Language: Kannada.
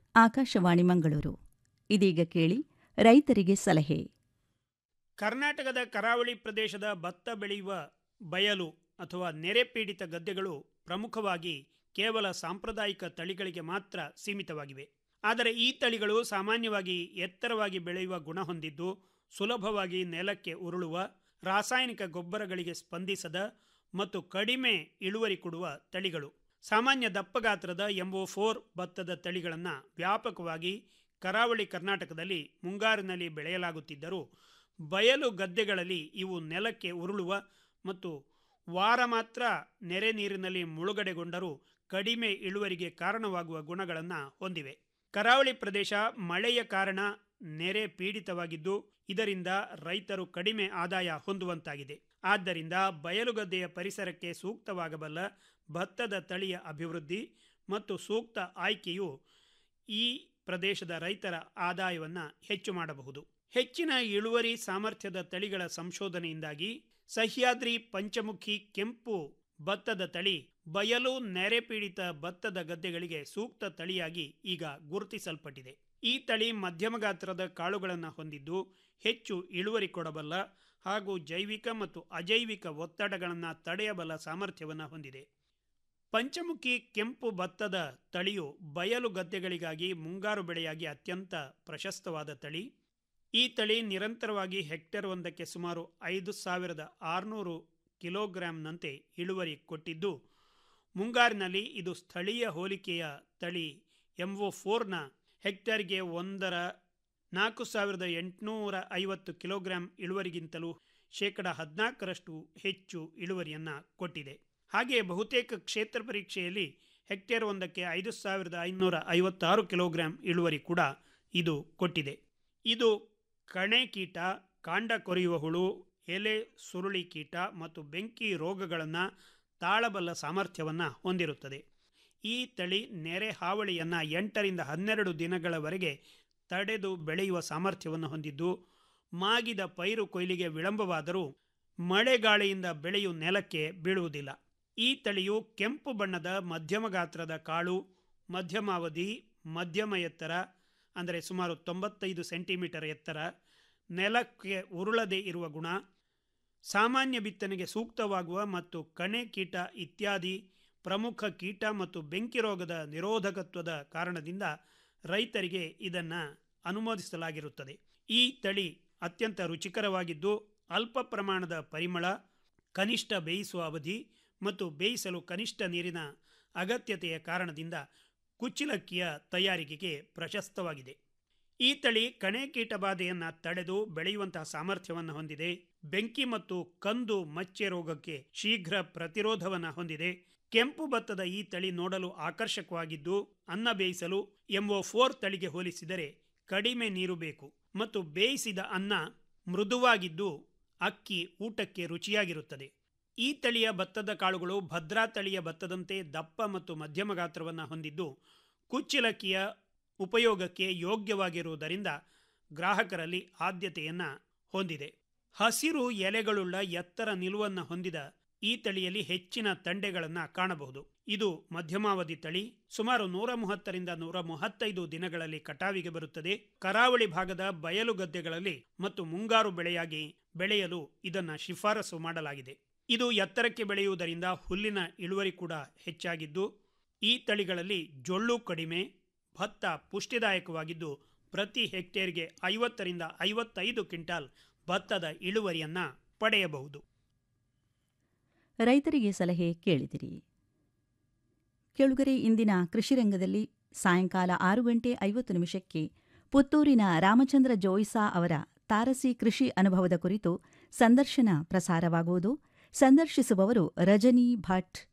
ಆಕಾಶವಾಣಿ ಮಂಗಳೂರು ಇದೀಗ ಕೇಳಿ ರೈತರಿಗೆ ಸಲಹೆ ಕರ್ನಾಟಕದ ಕರಾವಳಿ ಪ್ರದೇಶದ ಭತ್ತ ಬೆಳೆಯುವ ಬಯಲು ಅಥವಾ ನೆರೆ ಪೀಡಿತ ಗದ್ದೆಗಳು ಪ್ರಮುಖವಾಗಿ ಕೇವಲ ಸಾಂಪ್ರದಾಯಿಕ ತಳಿಗಳಿಗೆ ಮಾತ್ರ ಸೀಮಿತವಾಗಿವೆ ಆದರೆ ಈ ತಳಿಗಳು ಸಾಮಾನ್ಯವಾಗಿ ಎತ್ತರವಾಗಿ ಬೆಳೆಯುವ ಗುಣ ಹೊಂದಿದ್ದು ಸುಲಭವಾಗಿ ನೆಲಕ್ಕೆ ಉರುಳುವ ರಾಸಾಯನಿಕ ಗೊಬ್ಬರಗಳಿಗೆ ಸ್ಪಂದಿಸದ ಮತ್ತು ಕಡಿಮೆ ಇಳುವರಿ ಕೊಡುವ ತಳಿಗಳು ಸಾಮಾನ್ಯ ದಪ್ಪಗಾತ್ರದ ಎಂಒ ಫೋರ್ ಭತ್ತದ ತಳಿಗಳನ್ನು ವ್ಯಾಪಕವಾಗಿ ಕರಾವಳಿ ಕರ್ನಾಟಕದಲ್ಲಿ ಮುಂಗಾರಿನಲ್ಲಿ ಬೆಳೆಯಲಾಗುತ್ತಿದ್ದರೂ ಬಯಲು ಗದ್ದೆಗಳಲ್ಲಿ ಇವು ನೆಲಕ್ಕೆ ಉರುಳುವ ಮತ್ತು ವಾರ ಮಾತ್ರ ನೆರೆ ನೀರಿನಲ್ಲಿ ಮುಳುಗಡೆಗೊಂಡರೂ ಕಡಿಮೆ ಇಳುವರಿಗೆ ಕಾರಣವಾಗುವ ಗುಣಗಳನ್ನು ಹೊಂದಿವೆ ಕರಾವಳಿ ಪ್ರದೇಶ ಮಳೆಯ ಕಾರಣ ನೆರೆ ಪೀಡಿತವಾಗಿದ್ದು ಇದರಿಂದ ರೈತರು ಕಡಿಮೆ ಆದಾಯ ಹೊಂದುವಂತಾಗಿದೆ ಆದ್ದರಿಂದ ಬಯಲುಗದ್ದೆಯ ಪರಿಸರಕ್ಕೆ ಸೂಕ್ತವಾಗಬಲ್ಲ ಭತ್ತದ ತಳಿಯ ಅಭಿವೃದ್ಧಿ ಮತ್ತು ಸೂಕ್ತ ಆಯ್ಕೆಯು ಈ ಪ್ರದೇಶದ ರೈತರ ಆದಾಯವನ್ನು ಹೆಚ್ಚು ಮಾಡಬಹುದು ಹೆಚ್ಚಿನ ಇಳುವರಿ ಸಾಮರ್ಥ್ಯದ ತಳಿಗಳ ಸಂಶೋಧನೆಯಿಂದಾಗಿ ಸಹ್ಯಾದ್ರಿ ಪಂಚಮುಖಿ ಕೆಂಪು ಭತ್ತದ ತಳಿ ಬಯಲು ನೆರೆ ಪೀಡಿತ ಭತ್ತದ ಗದ್ದೆಗಳಿಗೆ ಸೂಕ್ತ ತಳಿಯಾಗಿ ಈಗ ಗುರುತಿಸಲ್ಪಟ್ಟಿದೆ ಈ ತಳಿ ಮಧ್ಯಮ ಗಾತ್ರದ ಕಾಳುಗಳನ್ನು ಹೊಂದಿದ್ದು ಹೆಚ್ಚು ಇಳುವರಿ ಕೊಡಬಲ್ಲ ಹಾಗೂ ಜೈವಿಕ ಮತ್ತು ಅಜೈವಿಕ ಒತ್ತಡಗಳನ್ನು ತಡೆಯಬಲ್ಲ ಸಾಮರ್ಥ್ಯವನ್ನು ಹೊಂದಿದೆ ಪಂಚಮುಖಿ ಕೆಂಪು ಭತ್ತದ ತಳಿಯು ಬಯಲು ಗದ್ದೆಗಳಿಗಾಗಿ ಮುಂಗಾರು ಬೆಳೆಯಾಗಿ ಅತ್ಯಂತ ಪ್ರಶಸ್ತವಾದ ತಳಿ ಈ ತಳಿ ನಿರಂತರವಾಗಿ ಹೆಕ್ಟೇರ್ ಒಂದಕ್ಕೆ ಸುಮಾರು ಐದು ಸಾವಿರದ ಆರುನೂರು ಕಿಲೋಗ್ರಾಂನಂತೆ ಇಳುವರಿ ಕೊಟ್ಟಿದ್ದು ಮುಂಗಾರಿನಲ್ಲಿ ಇದು ಸ್ಥಳೀಯ ಹೋಲಿಕೆಯ ತಳಿ ಎಂಒ ಫೋರ್ನ ಹೆಕ್ಟೇರ್ಗೆ ಒಂದರ ನಾಲ್ಕು ಸಾವಿರದ ಎಂಟುನೂರ ಐವತ್ತು ಕಿಲೋಗ್ರಾಂ ಇಳುವರಿಗಿಂತಲೂ ಶೇಕಡ ಹದಿನಾಲ್ಕರಷ್ಟು ಹೆಚ್ಚು ಇಳುವರಿಯನ್ನು ಕೊಟ್ಟಿದೆ ಹಾಗೆಯೇ ಬಹುತೇಕ ಕ್ಷೇತ್ರ ಪರೀಕ್ಷೆಯಲ್ಲಿ ಹೆಕ್ಟೇರ್ ಒಂದಕ್ಕೆ ಐದು ಸಾವಿರದ ಐನೂರ ಐವತ್ತಾರು ಕಿಲೋಗ್ರಾಂ ಇಳುವರಿ ಕೂಡ ಇದು ಕೊಟ್ಟಿದೆ ಇದು ಕಣೆ ಕೀಟ ಕಾಂಡ ಕೊರೆಯುವ ಹುಳು ಎಲೆ ಸುರುಳಿ ಕೀಟ ಮತ್ತು ಬೆಂಕಿ ರೋಗಗಳನ್ನು ತಾಳಬಲ್ಲ ಸಾಮರ್ಥ್ಯವನ್ನು ಹೊಂದಿರುತ್ತದೆ ಈ ತಳಿ ನೆರೆ ಹಾವಳಿಯನ್ನು ಎಂಟರಿಂದ ಹನ್ನೆರಡು ದಿನಗಳವರೆಗೆ ತಡೆದು ಬೆಳೆಯುವ ಸಾಮರ್ಥ್ಯವನ್ನು ಹೊಂದಿದ್ದು ಮಾಗಿದ ಪೈರು ಕೊಯ್ಲಿಗೆ ವಿಳಂಬವಾದರೂ ಮಳೆಗಾಳಿಯಿಂದ ಬೆಳೆಯು ನೆಲಕ್ಕೆ ಬೀಳುವುದಿಲ್ಲ ಈ ತಳಿಯು ಕೆಂಪು ಬಣ್ಣದ ಮಧ್ಯಮ ಗಾತ್ರದ ಕಾಳು ಮಧ್ಯಮಾವಧಿ ಮಧ್ಯಮ ಎತ್ತರ ಅಂದರೆ ಸುಮಾರು ತೊಂಬತ್ತೈದು ಸೆಂಟಿಮೀಟರ್ ಎತ್ತರ ನೆಲಕ್ಕೆ ಉರುಳದೆ ಇರುವ ಗುಣ ಸಾಮಾನ್ಯ ಬಿತ್ತನೆಗೆ ಸೂಕ್ತವಾಗುವ ಮತ್ತು ಕಣೆ ಕೀಟ ಇತ್ಯಾದಿ ಪ್ರಮುಖ ಕೀಟ ಮತ್ತು ಬೆಂಕಿ ರೋಗದ ನಿರೋಧಕತ್ವದ ಕಾರಣದಿಂದ ರೈತರಿಗೆ ಇದನ್ನು ಅನುಮೋದಿಸಲಾಗಿರುತ್ತದೆ ಈ ತಳಿ ಅತ್ಯಂತ ರುಚಿಕರವಾಗಿದ್ದು ಅಲ್ಪ ಪ್ರಮಾಣದ ಪರಿಮಳ ಕನಿಷ್ಠ ಬೇಯಿಸುವ ಅವಧಿ ಮತ್ತು ಬೇಯಿಸಲು ಕನಿಷ್ಠ ನೀರಿನ ಅಗತ್ಯತೆಯ ಕಾರಣದಿಂದ ಕುಚ್ಚಿಲಕ್ಕಿಯ ತಯಾರಿಕೆಗೆ ಪ್ರಶಸ್ತವಾಗಿದೆ ಈ ತಳಿ ಕಣೆ ಕೀಟಬಾಧೆಯನ್ನು ತಡೆದು ಬೆಳೆಯುವಂತಹ ಸಾಮರ್ಥ್ಯವನ್ನು ಹೊಂದಿದೆ ಬೆಂಕಿ ಮತ್ತು ಕಂದು ಮಚ್ಚೆ ರೋಗಕ್ಕೆ ಶೀಘ್ರ ಪ್ರತಿರೋಧವನ್ನು ಹೊಂದಿದೆ ಕೆಂಪು ಭತ್ತದ ಈ ತಳಿ ನೋಡಲು ಆಕರ್ಷಕವಾಗಿದ್ದು ಅನ್ನ ಬೇಯಿಸಲು ಎಂಬ ಫೋರ್ ತಳಿಗೆ ಹೋಲಿಸಿದರೆ ಕಡಿಮೆ ನೀರು ಬೇಕು ಮತ್ತು ಬೇಯಿಸಿದ ಅನ್ನ ಮೃದುವಾಗಿದ್ದು ಅಕ್ಕಿ ಊಟಕ್ಕೆ ರುಚಿಯಾಗಿರುತ್ತದೆ ಈ ತಳಿಯ ಭತ್ತದ ಕಾಳುಗಳು ಭದ್ರಾ ತಳಿಯ ಭತ್ತದಂತೆ ದಪ್ಪ ಮತ್ತು ಮಧ್ಯಮ ಗಾತ್ರವನ್ನು ಹೊಂದಿದ್ದು ಕುಚ್ಚಿಲಕ್ಕಿಯ ಉಪಯೋಗಕ್ಕೆ ಯೋಗ್ಯವಾಗಿರುವುದರಿಂದ ಗ್ರಾಹಕರಲ್ಲಿ ಆದ್ಯತೆಯನ್ನು ಹೊಂದಿದೆ ಹಸಿರು ಎಲೆಗಳುಳ್ಳ ಎತ್ತರ ನಿಲುವನ್ನು ಹೊಂದಿದ ಈ ತಳಿಯಲ್ಲಿ ಹೆಚ್ಚಿನ ತಂಡೆಗಳನ್ನು ಕಾಣಬಹುದು ಇದು ಮಧ್ಯಮಾವಧಿ ತಳಿ ಸುಮಾರು ನೂರ ಮೂವತ್ತರಿಂದ ನೂರ ಮೂವತ್ತೈದು ದಿನಗಳಲ್ಲಿ ಕಟಾವಿಗೆ ಬರುತ್ತದೆ ಕರಾವಳಿ ಭಾಗದ ಬಯಲು ಗದ್ದೆಗಳಲ್ಲಿ ಮತ್ತು ಮುಂಗಾರು ಬೆಳೆಯಾಗಿ ಬೆಳೆಯಲು ಇದನ್ನು ಶಿಫಾರಸು ಮಾಡಲಾಗಿದೆ ಇದು ಎತ್ತರಕ್ಕೆ ಬೆಳೆಯುವುದರಿಂದ ಹುಲ್ಲಿನ ಇಳುವರಿ ಕೂಡ ಹೆಚ್ಚಾಗಿದ್ದು ಈ ತಳಿಗಳಲ್ಲಿ ಜೊಳ್ಳು ಕಡಿಮೆ ಭತ್ತ ಪುಷ್ಟಿದಾಯಕವಾಗಿದ್ದು ಪ್ರತಿ ಹೆಕ್ಟೇರ್ಗೆ ಐವತ್ತರಿಂದ ಐವತ್ತೈದು ಕ್ವಿಂಟಾಲ್ ಭತ್ತದ ಇಳುವರಿಯನ್ನು ಪಡೆಯಬಹುದು ರೈತರಿಗೆ ಸಲಹೆ ಕೇಳಿದಿರಿ ಕೆಳುಗರೆ ಇಂದಿನ ಕೃಷಿ ರಂಗದಲ್ಲಿ ಸಾಯಂಕಾಲ ಆರು ಗಂಟೆ ಐವತ್ತು ನಿಮಿಷಕ್ಕೆ ಪುತ್ತೂರಿನ ರಾಮಚಂದ್ರ ಜೋಯಿಸಾ ಅವರ ತಾರಸಿ ಕೃಷಿ ಅನುಭವದ ಕುರಿತು ಸಂದರ್ಶನ ಪ್ರಸಾರವಾಗುವುದು ಸಂದರ್ಶಿಸುವವರು ರಜನಿ ಭಟ್